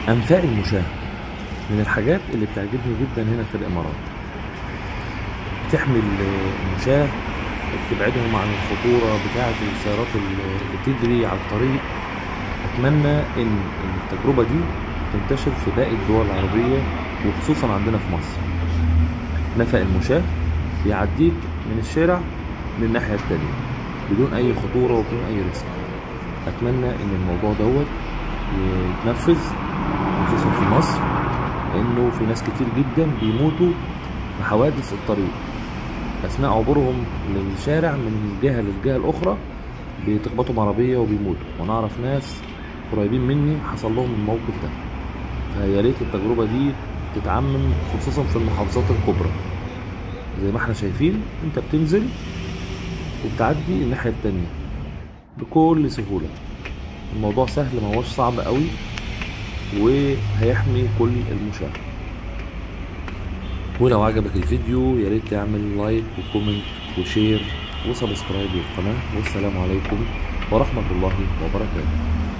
أنفاق المشاة من الحاجات اللي بتعجبني جدا هنا في الإمارات بتحمي المشاة وبتبعدهم عن الخطورة بتاعة السيارات اللي بتجري على الطريق أتمنى إن التجربة دي تنتشر في باقي الدول العربية وخصوصا عندنا في مصر نفق المشاة بيعديك من الشارع للناحية التانية بدون أي خطورة وبدون أي ريسك أتمنى إن الموضوع دوت يتنفذ خصوصا في مصر لأنه في ناس كتير جدا بيموتوا في حوادث الطريق أثناء عبورهم للشارع من جهة للجهة الأخرى بيتخبطوا بعربية وبيموتوا وأنا أعرف ناس قريبين مني حصل لهم الموقف ده فيا ريت التجربة دي تتعمم خصوصا في المحافظات الكبرى زي ما احنا شايفين انت بتنزل وبتعدي الناحية التانية بكل سهولة الموضوع سهل ما هوش صعب قوي وهيحمي كل المشاة ولو عجبك الفيديو يا ريت تعمل لايك وكومنت وشير وسبسكرايب للقناة والسلام عليكم ورحمة الله وبركاته